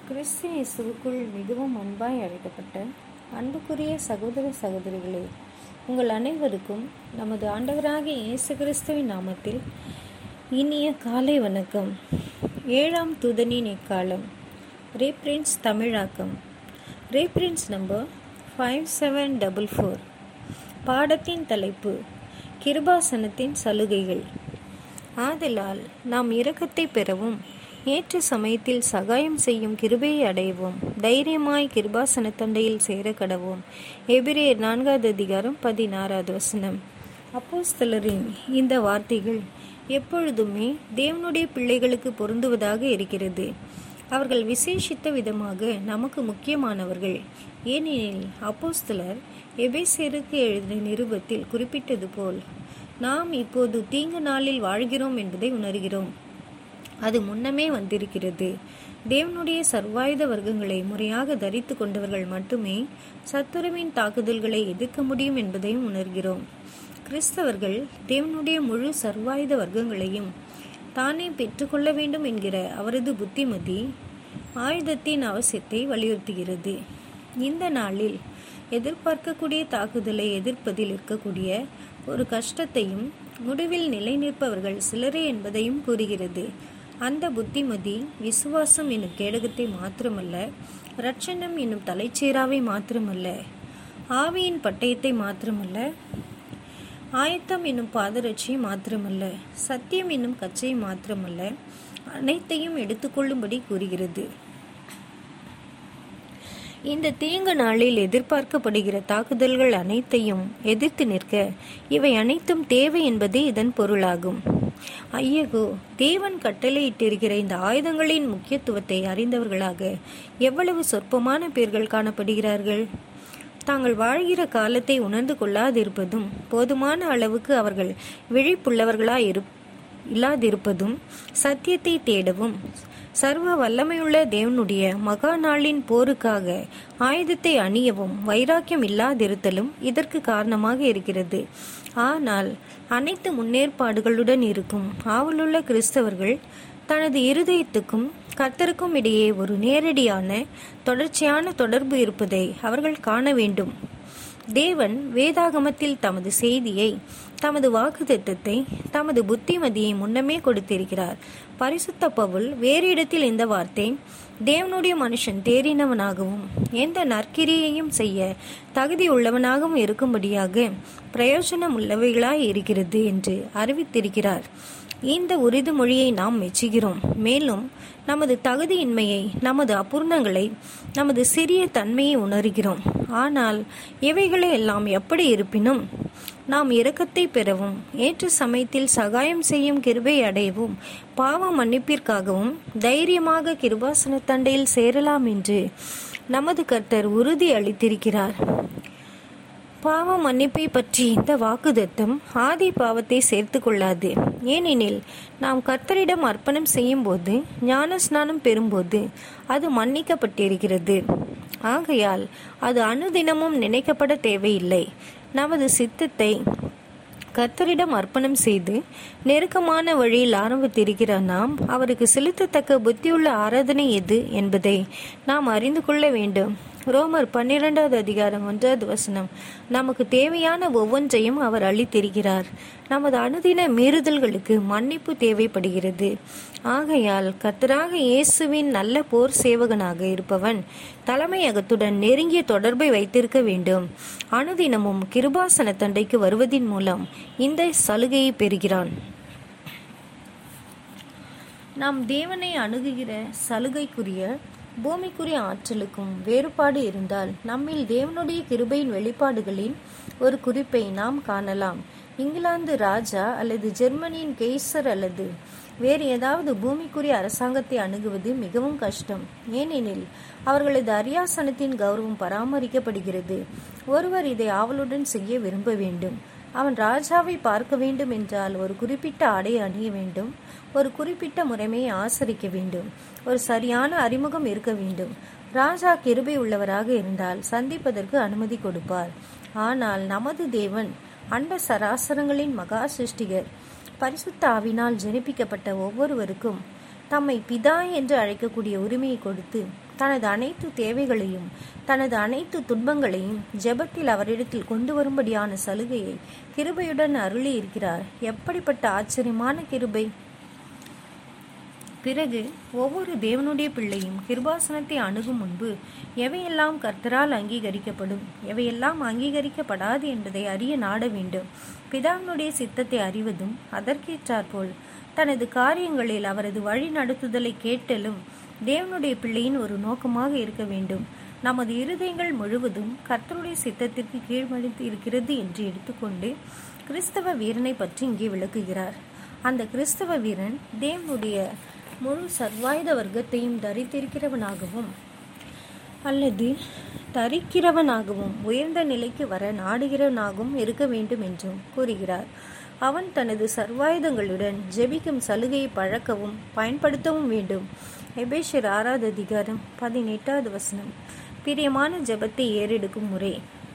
கிறிஸ்து இயேசுவுக்குள் மிகவும் அன்பாய் அழைக்கப்பட்ட அன்புக்குரிய சகோதர சகோதரிகளே உங்கள் அனைவருக்கும் நமது ஆண்டவராகிய இயேசு கிறிஸ்துவின் நாமத்தில் இனிய காலை வணக்கம் ஏழாம் துதனின் இக்காலம் ரேப்ரின்ஸ் தமிழாக்கம் reference number five seven double four பாடத்தின் தலைப்பு கிருபாசனத்தின் சலுகைகள் ஆதலால் நாம் இரக்கத்தை பெறவும் ஏற்ற சமயத்தில் சகாயம் செய்யும் கிருபையை அடையவும் தைரியமாய் கிருபாசன தண்டையில் சேர கடவோம் எபிரேயர் நான்காவது அதிகாரம் பதினாறாவது வசனம் அப்போஸ்தலரின் இந்த வார்த்தைகள் எப்பொழுதுமே தேவனுடைய பிள்ளைகளுக்கு பொருந்துவதாக இருக்கிறது அவர்கள் விசேஷித்த விதமாக நமக்கு முக்கியமானவர்கள் ஏனெனில் அப்போஸ்தலர் எபேசேருக்கு எழுதின நிருபத்தில் குறிப்பிட்டது போல் நாம் இப்போது தீங்கு நாளில் வாழ்கிறோம் என்பதை உணர்கிறோம் அது முன்னமே வந்திருக்கிறது தேவனுடைய சர்வாயுத வர்க்கங்களை முறையாக தரித்து கொண்டவர்கள் மட்டுமே சத்துருவின் தாக்குதல்களை எதிர்க்க முடியும் என்பதையும் உணர்கிறோம் கிறிஸ்தவர்கள் தேவனுடைய முழு சர்வாயுத வர்க்கங்களையும் தானே பெற்றுக்கொள்ள வேண்டும் என்கிற அவரது புத்திமதி ஆயுதத்தின் அவசியத்தை வலியுறுத்துகிறது இந்த நாளில் எதிர்பார்க்கக்கூடிய தாக்குதலை எதிர்ப்பதில் இருக்கக்கூடிய ஒரு கஷ்டத்தையும் முடிவில் நிலை நிற்பவர்கள் சிலரே என்பதையும் கூறுகிறது அந்த புத்திமதி விசுவாசம் என்னும் கேடகத்தை மாத்திரமல்ல ரட்சணம் என்னும் தலைச்சீராவை மாத்திரமல்ல ஆவியின் பட்டயத்தை மாத்திரமல்ல ஆயத்தம் என்னும் பாதரட்சியை மாத்திரமல்ல சத்தியம் என்னும் கச்சை மாத்திரமல்ல அனைத்தையும் எடுத்துக்கொள்ளும்படி கூறுகிறது இந்த தீங்கு நாளில் எதிர்பார்க்கப்படுகிற தாக்குதல்கள் அனைத்தையும் எதிர்த்து நிற்க இவை அனைத்தும் தேவை என்பதே இதன் பொருளாகும் ஐயகோ தேவன் கட்டளையிட்டிருக்கிற இந்த ஆயுதங்களின் முக்கியத்துவத்தை அறிந்தவர்களாக எவ்வளவு சொற்பமான பேர்கள் காணப்படுகிறார்கள் தாங்கள் வாழ்கிற காலத்தை உணர்ந்து கொள்ளாதிருப்பதும் போதுமான அளவுக்கு அவர்கள் விழிப்புள்ளவர்களாய் இரு இல்லாதிருப்பதும் சத்தியத்தை தேடவும் சர்வ வல்லமையுள்ள தேவனுடைய மகா நாளின் போருக்காக ஆயுதத்தை அணியவும் வைராக்கியம் இல்லாதிருத்தலும் இதற்கு காரணமாக இருக்கிறது ஆனால் அனைத்து முன்னேற்பாடுகளுடன் இருக்கும் ஆவலுள்ள கிறிஸ்தவர்கள் தனது இருதயத்துக்கும் கர்த்தருக்கும் இடையே ஒரு நேரடியான தொடர்ச்சியான தொடர்பு இருப்பதை அவர்கள் காண வேண்டும் தேவன் வேதாகமத்தில் தமது செய்தியை தமது வாக்குத்தத்தை தமது புத்திமதியை முன்னமே கொடுத்திருக்கிறார் பரிசுத்த பவுல் வேறு இடத்தில் இந்த வார்த்தை தேவனுடைய மனுஷன் தேறினவனாகவும் எந்த நற்கிரியையும் செய்ய தகுதி உள்ளவனாகவும் இருக்கும்படியாக பிரயோஜனம் உள்ளவைகளாய் இருக்கிறது என்று அறிவித்திருக்கிறார் இந்த உறுதிமொழியை நாம் மெச்சுகிறோம் மேலும் நமது தகுதியின்மையை நமது அபூர்ணங்களை நமது சிறிய தன்மையை உணர்கிறோம் ஆனால் இவைகளை எல்லாம் எப்படி இருப்பினும் நாம் இரக்கத்தை பெறவும் ஏற்ற சமயத்தில் சகாயம் செய்யும் கிருபை அடையவும் பாவ மன்னிப்பிற்காகவும் தைரியமாக கிருபாசன தண்டையில் சேரலாம் என்று நமது கர்த்தர் உறுதி அளித்திருக்கிறார் பாவ மன்னிப்பை பற்றி இந்த வாக்குதத்தம் ஆதி பாவத்தை சேர்த்து கொள்ளாது ஏனெனில் நாம் கர்த்தரிடம் அர்ப்பணம் செய்யும் போது ஞான ஸ்நானம் பெறும்போது அது மன்னிக்கப்பட்டிருக்கிறது ஆகையால் அது அனுதினமும் நினைக்கப்பட தேவையில்லை நமது சித்தத்தை கர்த்தரிடம் அர்ப்பணம் செய்து நெருக்கமான வழியில் ஆரம்பித்திருக்கிற நாம் அவருக்கு செலுத்தத்தக்க புத்தியுள்ள ஆராதனை எது என்பதை நாம் அறிந்து கொள்ள வேண்டும் ரோமர் பன்னிரெண்டாவது அதிகாரம் ஒன்றாவது வசனம் நமக்கு தேவையான ஒவ்வொன்றையும் அவர் அளித்திருக்கிறார் நமது அனுதின மீறுதல்களுக்கு மன்னிப்பு தேவைப்படுகிறது ஆகையால் கர்த்தராக இயேசுவின் நல்ல போர் சேவகனாக இருப்பவன் தலைமையகத்துடன் நெருங்கிய தொடர்பை வைத்திருக்க வேண்டும் அனுதினமும் கிருபாசன தண்டைக்கு வருவதின் மூலம் இந்த சலுகையை பெறுகிறான் நாம் தேவனை அணுகுகிற சலுகைக்குரிய பூமிக்குரிய ஆற்றலுக்கும் வேறுபாடு இருந்தால் நம்மில் தேவனுடைய கிருபையின் வெளிப்பாடுகளின் ஒரு குறிப்பை நாம் காணலாம் இங்கிலாந்து ராஜா அல்லது ஜெர்மனியின் கெய்சர் அல்லது வேறு ஏதாவது பூமிக்குரிய அரசாங்கத்தை அணுகுவது மிகவும் கஷ்டம் ஏனெனில் அவர்களது அரியாசனத்தின் கௌரவம் பராமரிக்கப்படுகிறது ஒருவர் இதை ஆவலுடன் செய்ய விரும்ப வேண்டும் அவன் ராஜாவை பார்க்க வேண்டும் என்றால் ஒரு குறிப்பிட்ட ஆடையை அணிய வேண்டும் ஒரு குறிப்பிட்ட முறைமையை ஆசரிக்க வேண்டும் ஒரு சரியான அறிமுகம் இருக்க வேண்டும் ராஜா கிருபை உள்ளவராக இருந்தால் சந்திப்பதற்கு அனுமதி கொடுப்பார் ஆனால் நமது தேவன் அண்ட சராசரங்களின் மகா சிருஷ்டிகர் பரிசுத்த ஆவினால் ஜெனிப்பிக்கப்பட்ட ஒவ்வொருவருக்கும் தம்மை பிதா என்று அழைக்கக்கூடிய உரிமையை கொடுத்து தனது அனைத்து தேவைகளையும் தனது அனைத்து துன்பங்களையும் ஜெபத்தில் அவரிடத்தில் கொண்டு வரும்படியான சலுகையை கிருபையுடன் அருளி இருக்கிறார் எப்படிப்பட்ட ஆச்சரியமான கிருபை பிறகு ஒவ்வொரு தேவனுடைய பிள்ளையும் கிருபாசனத்தை அணுகும் முன்பு எவையெல்லாம் கர்த்தரால் அங்கீகரிக்கப்படும் எவையெல்லாம் அங்கீகரிக்கப்படாது என்பதை அறிய நாட வேண்டும் பிதாவினுடைய சித்தத்தை அறிவதும் அதற்கேற்றாற்போல் தனது காரியங்களில் அவரது வழி நடத்துதலை கேட்டலும் தேவனுடைய பிள்ளையின் ஒரு நோக்கமாக இருக்க வேண்டும் நமது இருதயங்கள் முழுவதும் கர்த்தருடைய சித்தத்திற்கு கீழ்மடித்து இருக்கிறது என்று எடுத்துக்கொண்டு கிறிஸ்தவ வீரனை பற்றி இங்கே விளக்குகிறார் அந்த கிறிஸ்தவ வீரன் தேவனுடைய முழு சர்வாயுத வர்க்கத்தையும் தரித்திருக்கிறவனாகவும் அல்லது தரிக்கிறவனாகவும் உயர்ந்த நிலைக்கு வர நாடுகிறவனாகவும் இருக்க வேண்டும் என்றும் கூறுகிறார் அவன் தனது சர்வாயுதங்களுடன் ஜெபிக்கும் சலுகையை பழக்கவும் பயன்படுத்தவும் வேண்டும் எபேஷர் ஆறாவது அதிகாரம் பதினெட்டாவது வசனம் பிரியமான ஜெபத்தை ஏறெடுக்கும் முறை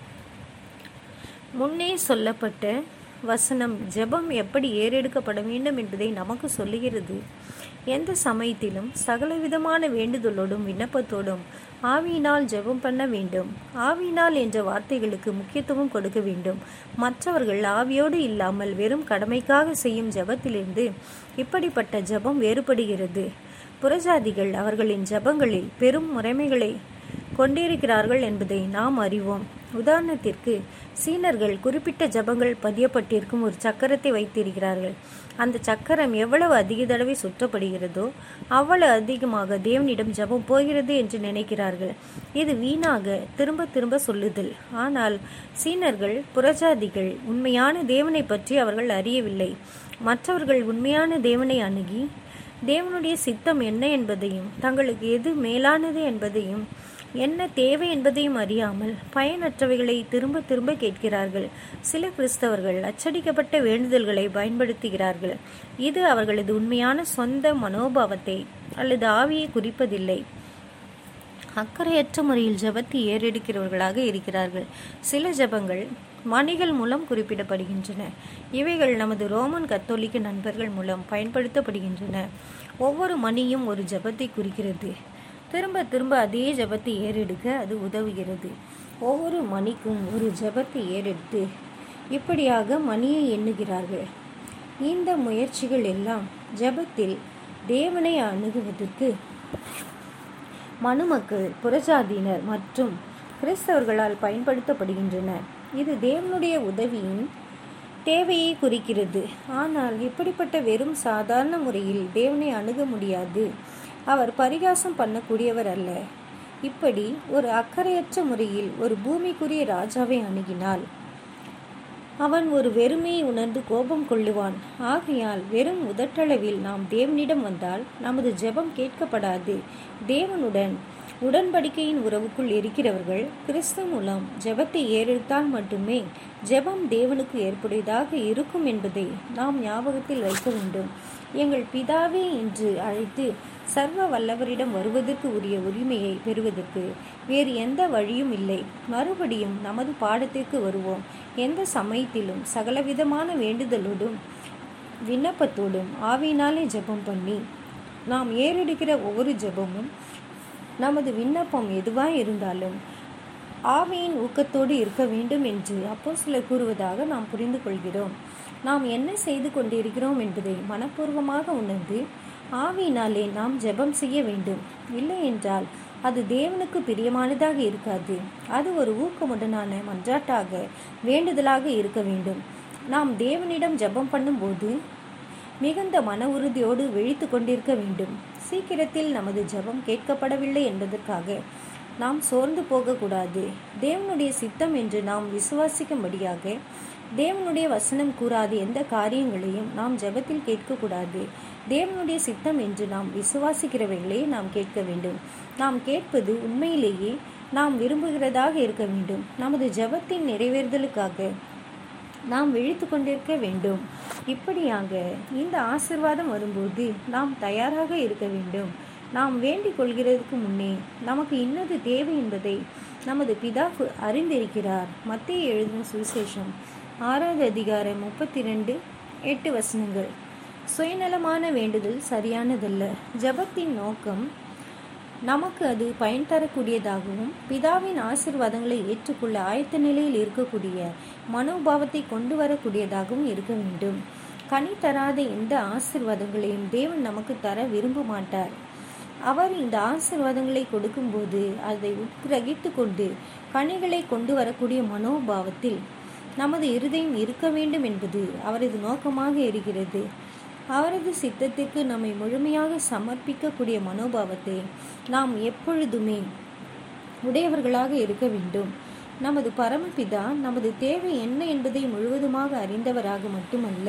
முன்னே சொல்லப்பட்ட வசனம் ஜெபம் எப்படி ஏறெடுக்கப்பட வேண்டும் என்பதை நமக்கு சொல்லுகிறது எந்த சமயத்திலும் சகலவிதமான வேண்டுதலோடும் விண்ணப்பத்தோடும் ஆவியினால் ஜெபம் பண்ண வேண்டும் ஆவியினால் என்ற வார்த்தைகளுக்கு முக்கியத்துவம் கொடுக்க வேண்டும் மற்றவர்கள் ஆவியோடு இல்லாமல் வெறும் கடமைக்காக செய்யும் ஜெபத்திலிருந்து இப்படிப்பட்ட ஜெபம் வேறுபடுகிறது புறஜாதிகள் அவர்களின் ஜெபங்களில் பெரும் முறைமைகளை கொண்டிருக்கிறார்கள் என்பதை நாம் அறிவோம் உதாரணத்திற்கு சீனர்கள் குறிப்பிட்ட ஜபங்கள் பதியப்பட்டிருக்கும் ஒரு சக்கரத்தை வைத்திருக்கிறார்கள் அந்த சக்கரம் எவ்வளவு அதிக தடவை சுற்றப்படுகிறதோ அவ்வளவு அதிகமாக தேவனிடம் ஜபம் போகிறது என்று நினைக்கிறார்கள் இது வீணாக திரும்ப திரும்ப சொல்லுதல் ஆனால் சீனர்கள் புறஜாதிகள் உண்மையான தேவனை பற்றி அவர்கள் அறியவில்லை மற்றவர்கள் உண்மையான தேவனை அணுகி தேவனுடைய சித்தம் என்ன என்பதையும் தங்களுக்கு எது மேலானது என்பதையும் என்ன தேவை என்பதையும் அறியாமல் பயனற்றவைகளை திரும்ப திரும்ப கேட்கிறார்கள் சில கிறிஸ்தவர்கள் அச்சடிக்கப்பட்ட வேண்டுதல்களை பயன்படுத்துகிறார்கள் இது அவர்களது உண்மையான சொந்த மனோபாவத்தை அல்லது ஆவியை குறிப்பதில்லை அக்கறையற்ற முறையில் ஜபத்தை ஏறெடுக்கிறவர்களாக இருக்கிறார்கள் சில ஜபங்கள் மணிகள் மூலம் குறிப்பிடப்படுகின்றன இவைகள் நமது ரோமன் கத்தோலிக்க நண்பர்கள் மூலம் பயன்படுத்தப்படுகின்றன ஒவ்வொரு மணியும் ஒரு ஜபத்தை குறிக்கிறது திரும்ப திரும்ப அதே ஜபத்தை ஏறெடுக்க அது உதவுகிறது ஒவ்வொரு மணிக்கும் ஒரு ஜபத்தை ஏறெடுத்து இப்படியாக மணியை எண்ணுகிறார்கள் இந்த முயற்சிகள் எல்லாம் ஜபத்தில் தேவனை அணுகுவதற்கு மனுமக்கள் புறஜாதியினர் மற்றும் கிறிஸ்தவர்களால் பயன்படுத்தப்படுகின்றன இது தேவனுடைய உதவியின் தேவையை குறிக்கிறது ஆனால் இப்படிப்பட்ட வெறும் சாதாரண முறையில் தேவனை அணுக முடியாது அவர் பரிகாசம் பண்ணக்கூடியவர் அல்ல இப்படி ஒரு அக்கறையற்ற முறையில் ஒரு பூமிக்குரிய ராஜாவை அணுகினால் அவன் ஒரு வெறுமையை உணர்ந்து கோபம் கொள்ளுவான் ஆகையால் வெறும் உதட்டளவில் நாம் தேவனிடம் வந்தால் நமது ஜெபம் கேட்கப்படாது தேவனுடன் உடன்படிக்கையின் உறவுக்குள் இருக்கிறவர்கள் கிறிஸ்து மூலம் ஜெபத்தை ஏறெடுத்தால் மட்டுமே ஜெபம் தேவனுக்கு ஏற்புடையதாக இருக்கும் என்பதை நாம் ஞாபகத்தில் வைக்க வேண்டும் எங்கள் பிதாவே என்று அழைத்து சர்வ வல்லவரிடம் வருவதற்கு உரிய உரிமையை பெறுவதற்கு வேறு எந்த வழியும் இல்லை மறுபடியும் நமது பாடத்திற்கு வருவோம் எந்த சமயத்திலும் சகலவிதமான வேண்டுதலோடும் விண்ணப்பத்தோடும் ஆவியினாலே ஜெபம் பண்ணி நாம் ஏறெடுக்கிற ஒவ்வொரு ஜெபமும் நமது விண்ணப்பம் எதுவாய் இருந்தாலும் ஆவியின் ஊக்கத்தோடு இருக்க வேண்டும் என்று அப்போ சிலர் கூறுவதாக நாம் புரிந்து கொள்கிறோம் நாம் என்ன செய்து கொண்டிருக்கிறோம் என்பதை மனப்பூர்வமாக உணர்ந்து ஆவியினாலே நாம் ஜெபம் செய்ய வேண்டும் இல்லை என்றால் அது தேவனுக்கு பிரியமானதாக இருக்காது அது ஒரு ஊக்கமுடனான மன்றாட்டாக வேண்டுதலாக இருக்க வேண்டும் நாம் தேவனிடம் ஜெபம் பண்ணும்போது மிகுந்த மன உறுதியோடு விழித்து கொண்டிருக்க வேண்டும் சீக்கிரத்தில் நமது ஜெபம் கேட்கப்படவில்லை என்பதற்காக நாம் சோர்ந்து போகக்கூடாது தேவனுடைய சித்தம் என்று நாம் விசுவாசிக்கும்படியாக தேவனுடைய வசனம் கூறாத எந்த காரியங்களையும் நாம் ஜெபத்தில் கேட்கக்கூடாது தேவனுடைய சித்தம் என்று நாம் விசுவாசிக்கிறவைகளை நாம் கேட்க வேண்டும் நாம் கேட்பது உண்மையிலேயே நாம் விரும்புகிறதாக இருக்க வேண்டும் நமது ஜெபத்தின் நிறைவேறுதலுக்காக நாம் விழித்து கொண்டிருக்க வேண்டும் இப்படியாக இந்த ஆசிர்வாதம் வரும்போது நாம் தயாராக இருக்க வேண்டும் நாம் வேண்டிக் கொள்கிறதுக்கு முன்னே நமக்கு இன்னது தேவை என்பதை நமது பிதா அறிந்திருக்கிறார் மத்திய எழுதின சுவிசேஷம் ஆறாவது அதிகாரம் முப்பத்தி ரெண்டு எட்டு வசனங்கள் சுயநலமான வேண்டுதல் சரியானதல்ல ஜெபத்தின் நோக்கம் நமக்கு அது பயன் தரக்கூடியதாகவும் பிதாவின் ஆசிர்வாதங்களை ஏற்றுக்கொள்ள ஆயத்த நிலையில் இருக்கக்கூடிய மனோபாவத்தை கொண்டு வரக்கூடியதாகவும் இருக்க வேண்டும் கனி தராத எந்த ஆசிர்வாதங்களையும் தேவன் நமக்கு தர விரும்ப மாட்டார் அவர் இந்த ஆசிர்வாதங்களை கொடுக்கும்போது அதை உட்கிரகித்து கொண்டு கனிகளை கொண்டு வரக்கூடிய மனோபாவத்தில் நமது இருதயம் இருக்க வேண்டும் என்பது அவரது நோக்கமாக இருக்கிறது அவரது சித்தத்திற்கு நம்மை முழுமையாக சமர்ப்பிக்கக்கூடிய மனோபாவத்தை நாம் எப்பொழுதுமே உடையவர்களாக இருக்க வேண்டும் நமது பரமபிதா நமது தேவை என்ன என்பதை முழுவதுமாக அறிந்தவராக மட்டுமல்ல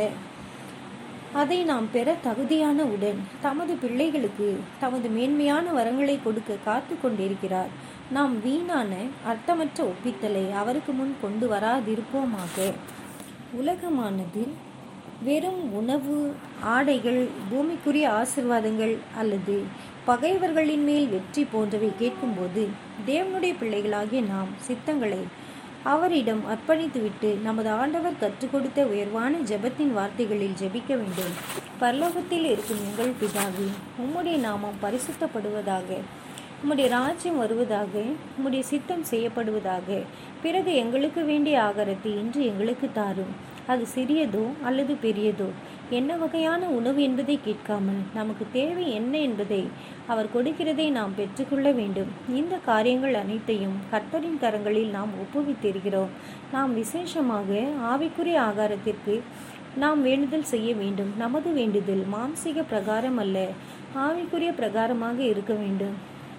அதை நாம் பெற தகுதியான உடன் தமது பிள்ளைகளுக்கு தமது மேன்மையான வரங்களை கொடுக்க காத்து கொண்டிருக்கிறார் நாம் வீணான அர்த்தமற்ற ஒப்பித்தலை அவருக்கு முன் கொண்டு வராதிருப்போமாக உலகமானது வெறும் உணவு ஆடைகள் பூமிக்குரிய ஆசிர்வாதங்கள் அல்லது பகைவர்களின் மேல் வெற்றி போன்றவை கேட்கும்போது தேவனுடைய பிள்ளைகளாகிய நாம் சித்தங்களை அவரிடம் அர்ப்பணித்துவிட்டு நமது ஆண்டவர் கற்றுக் கொடுத்த உயர்வான ஜெபத்தின் வார்த்தைகளில் ஜெபிக்க வேண்டும் பரலோகத்தில் இருக்கும் எங்கள் பிதாவே உம்முடைய நாமம் பரிசுத்தப்படுவதாக உம்முடைய ராஜ்யம் வருவதாக உம்முடைய சித்தம் செய்யப்படுவதாக பிறகு எங்களுக்கு வேண்டிய ஆகாரத்தை இன்று எங்களுக்கு தாரும் அது சிறியதோ அல்லது பெரியதோ என்ன வகையான உணவு என்பதை கேட்காமல் நமக்கு தேவை என்ன என்பதை அவர் கொடுக்கிறதை நாம் பெற்றுக்கொள்ள வேண்டும் இந்த காரியங்கள் அனைத்தையும் கர்த்தரின் கரங்களில் நாம் ஒப்புவித்திருக்கிறோம் நாம் விசேஷமாக ஆவிக்குரிய ஆகாரத்திற்கு நாம் வேண்டுதல் செய்ய வேண்டும் நமது வேண்டுதல் மாம்சீக பிரகாரம் அல்ல ஆவிக்குரிய பிரகாரமாக இருக்க வேண்டும்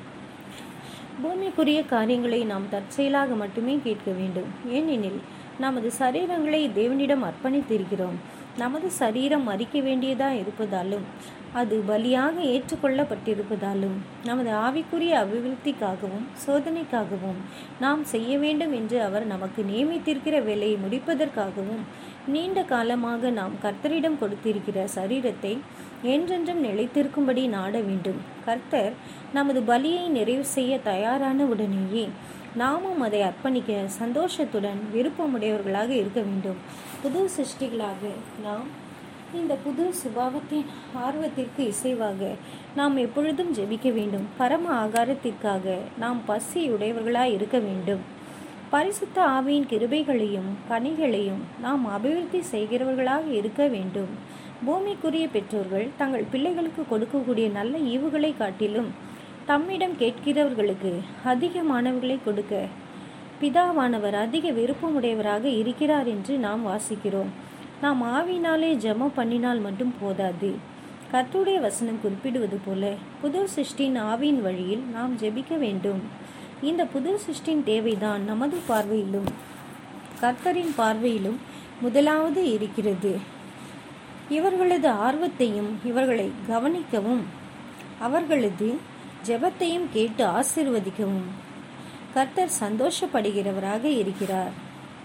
பூமிக்குரிய காரியங்களை நாம் தற்செயலாக மட்டுமே கேட்க வேண்டும் ஏனெனில் நமது சரீரங்களை தேவனிடம் அர்ப்பணித்திருக்கிறோம் நமது சரீரம் மறிக்க வேண்டியதா இருப்பதாலும் அது பலியாக ஏற்றுக்கொள்ளப்பட்டிருப்பதாலும் நமது ஆவிக்குரிய அபிவிருத்திக்காகவும் சோதனைக்காகவும் நாம் செய்ய வேண்டும் என்று அவர் நமக்கு நியமித்திருக்கிற வேலையை முடிப்பதற்காகவும் நீண்ட காலமாக நாம் கர்த்தரிடம் கொடுத்திருக்கிற சரீரத்தை என்றென்றும் நிலைத்திருக்கும்படி நாட வேண்டும் கர்த்தர் நமது பலியை நிறைவு செய்ய தயாரான உடனேயே நாமும் அதை அர்ப்பணிக்க சந்தோஷத்துடன் விருப்பமுடையவர்களாக இருக்க வேண்டும் புது சிருஷ்டிகளாக நாம் இந்த புது சுபாவத்தின் ஆர்வத்திற்கு இசைவாக நாம் எப்பொழுதும் ஜெபிக்க வேண்டும் பரம ஆகாரத்திற்காக நாம் பசியுடையவர்களாய் இருக்க வேண்டும் பரிசுத்த ஆவியின் கிருபைகளையும் கனிகளையும் நாம் அபிவிருத்தி செய்கிறவர்களாக இருக்க வேண்டும் பூமிக்குரிய பெற்றோர்கள் தங்கள் பிள்ளைகளுக்கு கொடுக்கக்கூடிய நல்ல ஈவுகளை காட்டிலும் தம்மிடம் கேட்கிறவர்களுக்கு அதிகமானவர்களை கொடுக்க பிதாவானவர் அதிக விருப்பமுடையவராக இருக்கிறார் என்று நாம் வாசிக்கிறோம் நாம் ஆவினாலே ஜெபம் பண்ணினால் மட்டும் போதாது கர்த்தருடைய வசனம் குறிப்பிடுவது போல புது சிருஷ்டின் ஆவியின் வழியில் நாம் ஜெபிக்க வேண்டும் இந்த புது சிருஷ்டின் தேவைதான் நமது பார்வையிலும் கர்த்தரின் பார்வையிலும் முதலாவது இருக்கிறது இவர்களது ஆர்வத்தையும் இவர்களை கவனிக்கவும் அவர்களது ஜெபத்தையும் கேட்டு ஆசிர்வதிக்கவும் கர்த்தர் சந்தோஷப்படுகிறவராக இருக்கிறார்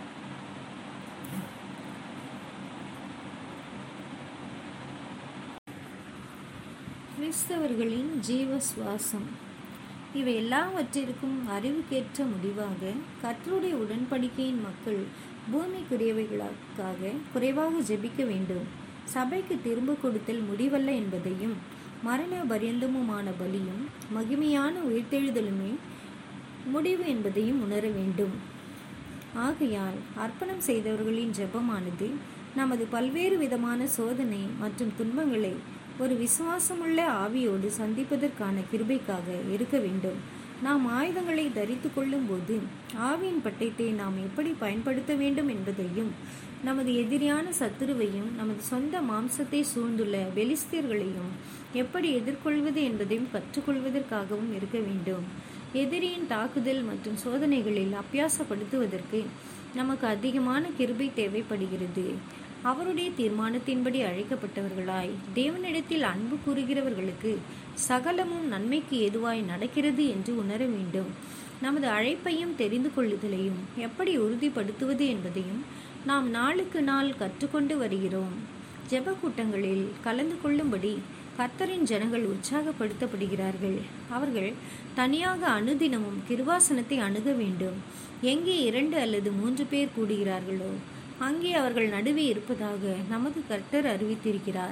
கிறிஸ்தவர்களின் ஜீவ சுவாசம் இவை எல்லாவற்றிற்கும் அறிவுக்கேற்ற முடிவாக கர்த்தருடைய உடன்படிக்கையின் மக்கள் பூமிக்குரியவைகளுக்காக குறைவாக ஜெபிக்க வேண்டும் சபைக்கு திரும்ப கொடுத்தல் முடிவல்ல என்பதையும் மரண பரியந்தமுமான பலியும் மகிமையான உயிர்த்தெழுதலுமே முடிவு என்பதையும் உணர வேண்டும் ஆகையால் அர்ப்பணம் செய்தவர்களின் ஜெபமானது நமது பல்வேறு விதமான சோதனை மற்றும் துன்பங்களை ஒரு விசுவாசமுள்ள ஆவியோடு சந்திப்பதற்கான கிருபைக்காக இருக்க வேண்டும் நாம் ஆயுதங்களை தரித்து கொள்ளும் போது ஆவியின் பட்டயத்தை நாம் எப்படி பயன்படுத்த வேண்டும் என்பதையும் நமது எதிரியான சத்துருவையும் நமது சொந்த மாம்சத்தை சூழ்ந்துள்ள பெலிஸ்தியர்களையும் எப்படி எதிர்கொள்வது என்பதையும் கற்றுக்கொள்வதற்காகவும் இருக்க வேண்டும் எதிரியின் தாக்குதல் மற்றும் சோதனைகளில் அபியாசப்படுத்துவதற்கு நமக்கு அதிகமான கிருபை தேவைப்படுகிறது அவருடைய தீர்மானத்தின்படி அழைக்கப்பட்டவர்களாய் தேவனிடத்தில் அன்பு கூறுகிறவர்களுக்கு சகலமும் நன்மைக்கு ஏதுவாய் நடக்கிறது என்று உணர வேண்டும் நமது அழைப்பையும் தெரிந்து கொள்ளுதலையும் எப்படி உறுதிப்படுத்துவது என்பதையும் நாம் நாளுக்கு நாள் கற்றுக்கொண்டு வருகிறோம் ஜெப கூட்டங்களில் கலந்து கொள்ளும்படி கர்த்தரின் ஜனங்கள் உற்சாகப்படுத்தப்படுகிறார்கள் அவர்கள் தனியாக அனுதினமும் கிருவாசனத்தை அணுக வேண்டும் எங்கே இரண்டு அல்லது மூன்று பேர் கூடுகிறார்களோ அங்கே அவர்கள் நடுவே இருப்பதாக நமது கர்த்தர் அறிவித்திருக்கிறார்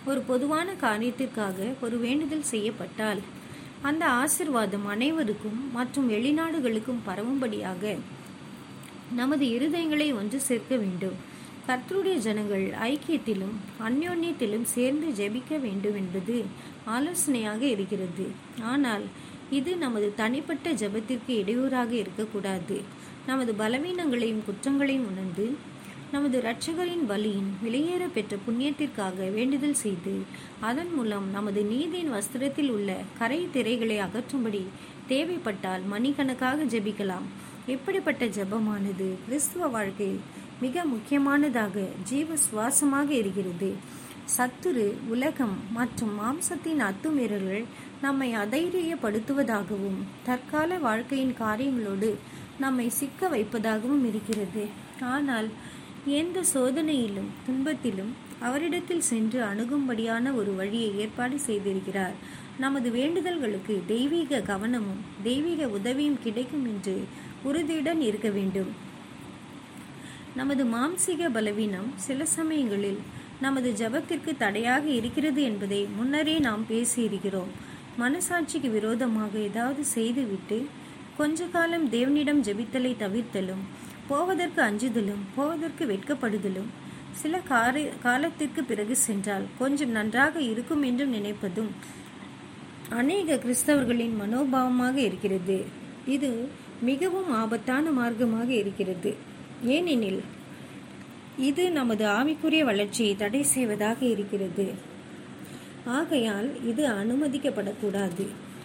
ஒரு பொதுவான காரியத்திற்காக ஒரு வேண்டுதல் செய்யப்பட்டால் அந்த ஆசிர்வாதம் அனைவருக்கும் மற்றும் வெளிநாடுகளுக்கும் பரவும்படியாக நமது இருதயங்களை ஒன்று சேர்க்க வேண்டும் கர்த்தருடைய ஜனங்கள் ஐக்கியத்திலும் அந்யோன்யத்திலும் சேர்ந்து ஜெபிக்க வேண்டும் என்பது ஆலோசனையாக இருக்கிறது ஆனால் இது நமது தனிப்பட்ட ஜெபத்திற்கு இடையூறாக இருக்கக்கூடாது நமது பலவீனங்களையும் குற்றங்களையும் உணர்ந்து நமது இரட்சகரின் பலியின் வெளியேற பெற்ற புண்ணியத்திற்காக வேண்டுதல் செய்து அதன் மூலம் நமது நீதியின் வஸ்திரத்தில் உள்ள கரை திரைகளை அகற்றும்படி தேவைப்பட்டால் மணிக்கணக்காக ஜெபிக்கலாம் இப்படிப்பட்ட ஜெபமானது கிறிஸ்துவ வாழ்க்கையில் மிக முக்கியமானதாக ஜீவ சுவாசமாக இருக்கிறது சத்துரு உலகம் மற்றும் மாம்சத்தின் அத்துமீறல்கள் நம்மை அதைரியப்படுத்துவதாகவும் தற்கால வாழ்க்கையின் காரியங்களோடு நம்மை சிக்க வைப்பதாகவும் இருக்கிறது ஆனால் எந்த சோதனையிலும் துன்பத்திலும் அவரிடத்தில் சென்று அணுகும்படியான ஒரு வழியை ஏற்பாடு செய்திருக்கிறார் நமது வேண்டுதல்களுக்கு தெய்வீக கவனமும் தெய்வீக உதவியும் கிடைக்கும் என்று உறுதியுடன் இருக்க வேண்டும் நமது மாம்சீக பலவீனம் சில சமயங்களில் நமது ஜபத்திற்கு தடையாக இருக்கிறது என்பதை முன்னரே நாம் பேசியிருக்கிறோம் மனசாட்சிக்கு விரோதமாக ஏதாவது செய்துவிட்டு கொஞ்ச காலம் தேவனிடம் ஜெபித்தலை தவிர்த்தலும் போவதற்கு அஞ்சுதலும் போவதற்கு வெட்கப்படுதலும் சில கார காலத்திற்கு பிறகு சென்றால் கொஞ்சம் நன்றாக இருக்கும் என்றும் நினைப்பதும் அநேக கிறிஸ்தவர்களின் மனோபாவமாக இருக்கிறது இது மிகவும் ஆபத்தான மார்க்கமாக இருக்கிறது ஏனெனில் இது நமது ஆவிக்குரிய வளர்ச்சியை தடை செய்வதாக இருக்கிறது ஆகையால் இது அனுமதிக்கப்படக்கூடாது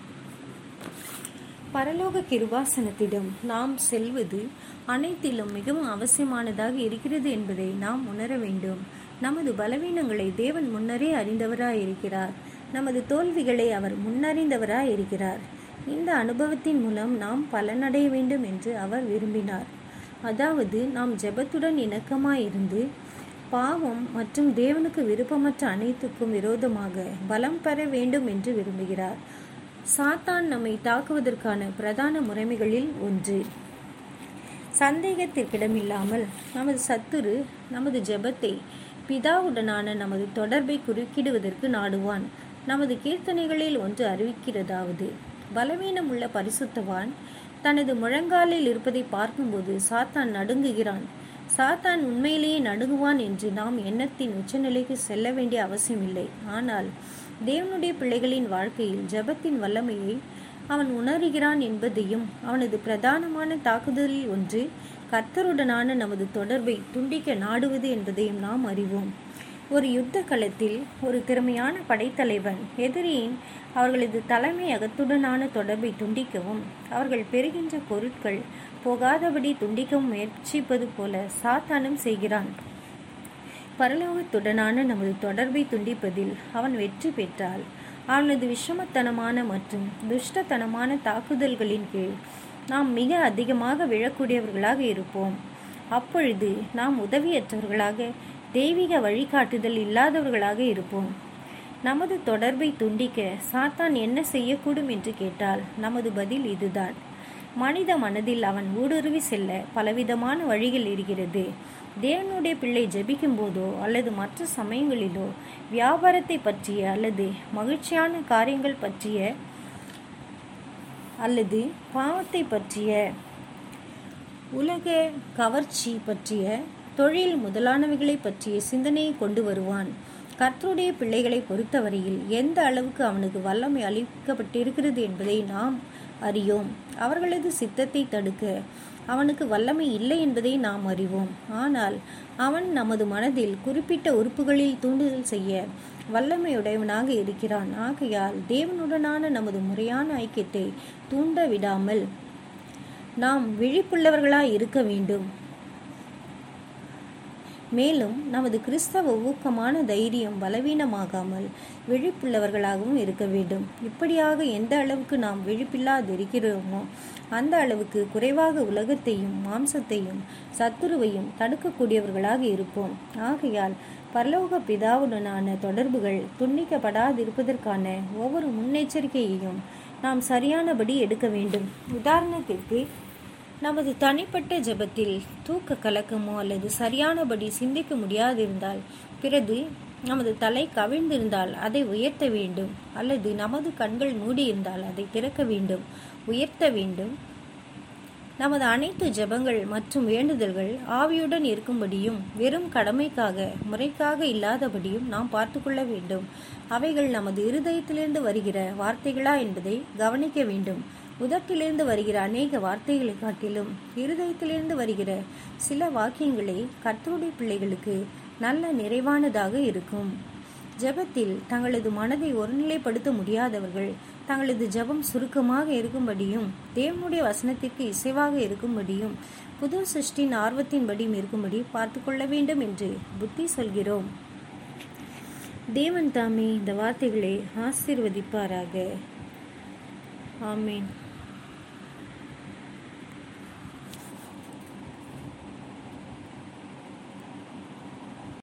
பரலோக கிருபாசனத்திடம் நாம் செல்வது அனைத்திலும் மிகவும் அவசியமானதாக இருக்கிறது என்பதை நாம் உணர வேண்டும் நமது பலவீனங்களை தேவன் முன்னரே அறிந்தவராய் இருக்கிறார் நமது தோல்விகளை அவர் முன்னறிந்தவராய் இருக்கிறார் இந்த அனுபவத்தின் மூலம் நாம் பலனடைய வேண்டும் என்று அவர் விரும்பினார் அதாவது நாம் ஜெபத்துடன் இணக்கமாயிருந்து பாவம் மற்றும் தேவனுக்கு விருப்பமற்ற அனைத்துக்கும் விரோதமாக பலம் பெற வேண்டும் என்று விரும்புகிறார் சாத்தான் நம்மை தாக்குவதற்கான பிரதான முறைமைகளில் ஒன்று சந்தேகத்திற்கிடமில்லாமல் நமது சத்துரு நமது ஜெபத்தை பிதாவுடனான நமது தொடர்பை குறுக்கிடுவதற்கு நாடுவான் நமது கீர்த்தனைகளில் ஒன்று அறிவிக்கிறதாவது பலவீனம் உள்ள பரிசுத்தவான் தனது முழங்காலில் இருப்பதை பார்க்கும்போது சாத்தான் நடுங்குகிறான் சாத்தான் உண்மையிலேயே நடுங்குவான் என்று நாம் எண்ணத்தின் உச்சநிலைக்கு செல்ல வேண்டிய அவசியமில்லை ஆனால் தேவனுடைய பிள்ளைகளின் வாழ்க்கையில் ஜெபத்தின் வல்லமையை அவன் உணர்கிறான் என்பதையும் அவனது பிரதானமான தாக்குதலில் ஒன்று கர்த்தருடனான நமது தொடர்பை துண்டிக்க நாடுவது என்பதையும் நாம் அறிவோம் ஒரு யுத்த களத்தில் ஒரு திறமையான படைத்தலைவன் எதிரியின் அவர்களது தலைமையகத்துடனான தொடர்பை துண்டிக்கவும் அவர்கள் பெறுகின்ற பொருட்கள் போகாதபடி துண்டிக்கவும் முயற்சிப்பது போல சாத்தானும் செய்கிறான் பரலோகத்துடனான நமது தொடர்பை துண்டிப்பதில் அவன் வெற்றி பெற்றால் அவனது விஷமத்தனமான மற்றும் துஷ்டத்தனமான தாக்குதல்களின் கீழ் நாம் மிக அதிகமாக விழக்கூடியவர்களாக இருப்போம் அப்பொழுது நாம் உதவியற்றவர்களாக தெய்வீக வழிகாட்டுதல் இல்லாதவர்களாக இருப்போம் நமது தொடர்பை துண்டிக்க சாத்தான் என்ன செய்யக்கூடும் என்று கேட்டால் நமது பதில் இதுதான் மனித மனதில் அவன் ஊடுருவி செல்ல பலவிதமான வழிகள் இருக்கிறது தேவனுடைய பிள்ளை ஜெபிக்கும் போதோ அல்லது மற்ற சமயங்களிலோ வியாபாரத்தை பற்றிய அல்லது மகிழ்ச்சியான காரியங்கள் பற்றிய அல்லது பாவத்தை பற்றிய உலக கவர்ச்சி பற்றிய தொழில் முதலானவைகளை பற்றிய சிந்தனையை கொண்டு வருவான் கர்த்தருடைய பிள்ளைகளை பொறுத்தவரையில் எந்த அளவுக்கு அவனுக்கு வல்லமை அளிக்கப்பட்டிருக்கிறது என்பதை நாம் அறியோம் அவர்களது சித்தத்தை தடுக்க அவனுக்கு வல்லமை இல்லை என்பதை நாம் அறிவோம் ஆனால் அவன் நமது மனதில் குறிப்பிட்ட உறுப்புகளில் தூண்டுதல் செய்ய வல்லமையுடையவனாக இருக்கிறான் ஆகையால் தேவனுடனான நமது முறையான ஐக்கியத்தை தூண்ட விடாமல் நாம் விழிப்புள்ளவர்களாய் இருக்க வேண்டும் மேலும் நமது கிறிஸ்தவ ஊக்கமான தைரியம் பலவீனமாகாமல் விழிப்புள்ளவர்களாகவும் இருக்க வேண்டும் இப்படியாக எந்த அளவுக்கு நாம் விழிப்பில்லாதிருக்கிறோமோ அந்த அளவுக்கு குறைவாக உலகத்தையும் மாம்சத்தையும் சத்துருவையும் தடுக்கக்கூடியவர்களாக இருப்போம் ஆகையால் பரலோக பிதாவுடனான தொடர்புகள் துண்டிக்கப்படாதிருப்பதற்கான ஒவ்வொரு முன்னெச்சரிக்கையையும் நாம் சரியானபடி எடுக்க வேண்டும் உதாரணத்திற்கு நமது தனிப்பட்ட ஜெபத்தில் தூக்க கலக்கமோ அல்லது சரியானபடி சிந்திக்க முடியாதிருந்தால் பிறகு நமது தலை கவிழ்ந்திருந்தால் அதை உயர்த்த வேண்டும் அல்லது நமது கண்கள் மூடியிருந்தால் அதை திறக்க வேண்டும் உயர்த்த வேண்டும் நமது அனைத்து ஜெபங்கள் மற்றும் வேண்டுதல்கள் ஆவியுடன் இருக்கும்படியும் வெறும் கடமைக்காக முறைக்காக இல்லாதபடியும் நாம் பார்த்து கொள்ள வேண்டும் அவைகள் நமது இருதயத்திலிருந்து வருகிற வார்த்தைகளா என்பதை கவனிக்க வேண்டும் உதட்டிலிருந்து வருகிற அநேக வார்த்தைகளை காட்டிலும் இருதயத்திலிருந்து வருகிற சில வாக்கியங்களே கர்த்தருடைய பிள்ளைகளுக்கு நல்ல நிறைவானதாக இருக்கும் ஜெபத்தில் தங்களது மனதை ஒருநிலைப்படுத்த முடியாதவர்கள் தங்களது ஜெபம் சுருக்கமாக இருக்கும்படியும் தேவனுடைய வசனத்திற்கு இசைவாக இருக்கும்படியும் புது சிருஷ்டின் ஆர்வத்தின்படியும் இருக்கும்படி பார்த்து கொள்ள வேண்டும் என்று புத்தி சொல்கிறோம் தேவன் தாமே இந்த வார்த்தைகளை ஆசீர்வதிப்பாராக ஆமேன்